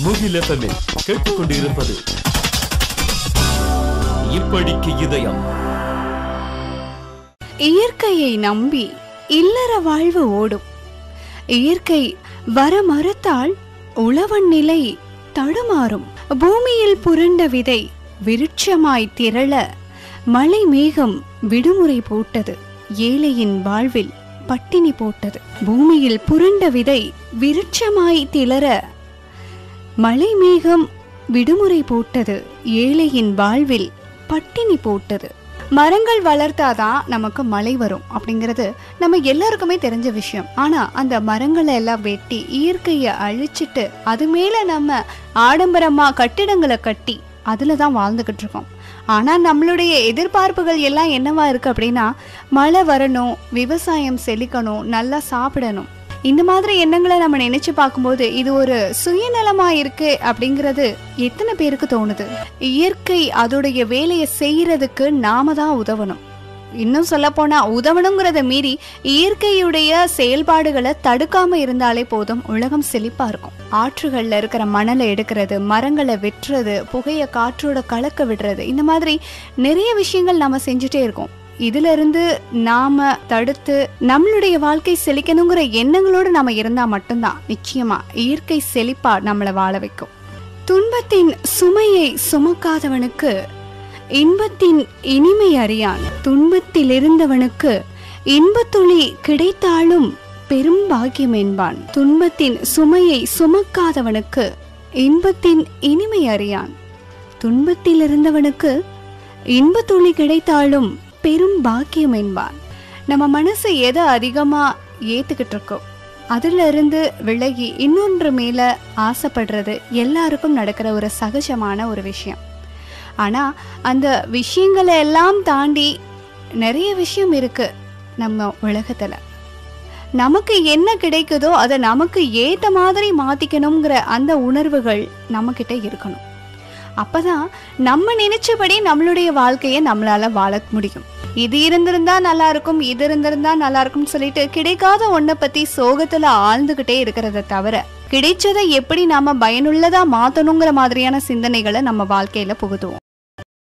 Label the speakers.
Speaker 1: முகில் எஃப்எம்மில் கேட்டுக்கொண்டிருப்பது இப்படிக்கு இதயம்
Speaker 2: இயற்கையை நம்பி இல்லற வாழ்வு ஓடும் இயற்கை வர மறுத்தால் உழவன் நிலை தடுமாறும் பூமியில் புரண்ட விதை விருட்சமாய் திரள மழை மேகம் விடுமுறை போட்டது ஏழையின் வாழ்வில் பட்டினி போட்டது பூமியில் புரண்ட விதை விருட்சமாய் திளர மழை மேகம் விடுமுறை போட்டது ஏழையின் வாழ்வில் பட்டினி போட்டது மரங்கள் வளர்த்தாதான் நமக்கு மழை வரும் அப்படிங்கிறது நம்ம எல்லாருக்குமே தெரிஞ்ச விஷயம் ஆனா அந்த மரங்களை எல்லாம் வெட்டி இயற்கையை அழிச்சிட்டு அது மேல நம்ம ஆடம்பரமா கட்டிடங்களை கட்டி அதுல தான் வாழ்ந்துகிட்டு இருக்கோம் ஆனா நம்மளுடைய எதிர்பார்ப்புகள் எல்லாம் என்னவா இருக்கு அப்படின்னா மழை வரணும் விவசாயம் செழிக்கணும் நல்லா சாப்பிடணும் இந்த மாதிரி எண்ணங்களை நம்ம நினைச்சு பார்க்கும்போது இது ஒரு சுயநலமா இருக்கு அப்படிங்கிறது எத்தனை பேருக்கு தோணுது இயற்கை அதோடைய வேலையை செய்யறதுக்கு நாம தான் உதவணும் இன்னும் சொல்ல போனா உதவணுங்கிறத மீறி இயற்கையுடைய செயல்பாடுகளை தடுக்காம இருந்தாலே போதும் உலகம் செழிப்பா இருக்கும் ஆற்றுகள்ல இருக்கிற மணலை எடுக்கிறது மரங்களை வெட்டுறது புகைய காற்றோட கலக்க விடுறது இந்த மாதிரி நிறைய விஷயங்கள் நம்ம செஞ்சுட்டே இருக்கோம் இதுல இருந்து நாம தடுத்து நம்மளுடைய வாழ்க்கை செழிக்கணுங்கிற எண்ணங்களோடு நாம இருந்தா மட்டும்தான் நிச்சயமா இயற்கை செழிப்பா நம்மளை வாழ வைக்கும் துன்பத்தின் சுமையை சுமக்காதவனுக்கு இன்பத்தின் இனிமை அறியான் துன்பத்தில் இருந்தவனுக்கு இன்பத்துளி கிடைத்தாலும் பெரும் பாக்கியம் என்பான் துன்பத்தின் சுமையை சுமக்காதவனுக்கு இன்பத்தின் இனிமை அறியான் துன்பத்தில் இருந்தவனுக்கு இன்பத்துளி கிடைத்தாலும் பெரும் பாக்கியம் என்பான் நம்ம மனசு எதை அதிகமா ஏத்துக்கிட்டு இருக்கோ அதுல இருந்து விலகி இன்னொன்று மேல ஆசைப்படுறது எல்லாருக்கும் நடக்கிற ஒரு சகஜமான ஒரு விஷயம் ஆனா அந்த விஷயங்களை எல்லாம் தாண்டி நிறைய விஷயம் இருக்கு நம்ம உலகத்துல நமக்கு என்ன கிடைக்குதோ அதை நமக்கு ஏத்த மாதிரி மாத்திக்கணுங்கிற அந்த உணர்வுகள் நம்ம கிட்ட இருக்கணும் அப்பதான் நம்ம நினைச்சபடி நம்மளுடைய வாழ்க்கையை நம்மளால வாழ முடியும் இது இருந்திருந்தா நல்லா இருக்கும் இது இருந்திருந்தா நல்லா இருக்கும்னு சொல்லிட்டு கிடைக்காத ஒன்றை பத்தி சோகத்துல ஆழ்ந்துகிட்டே இருக்கிறத தவிர கிடைச்சதை எப்படி நாம பயனுள்ளதா மாத்தணுங்கிற மாதிரியான சிந்தனைகளை நம்ம வாழ்க்கையில புகுத்துவோம்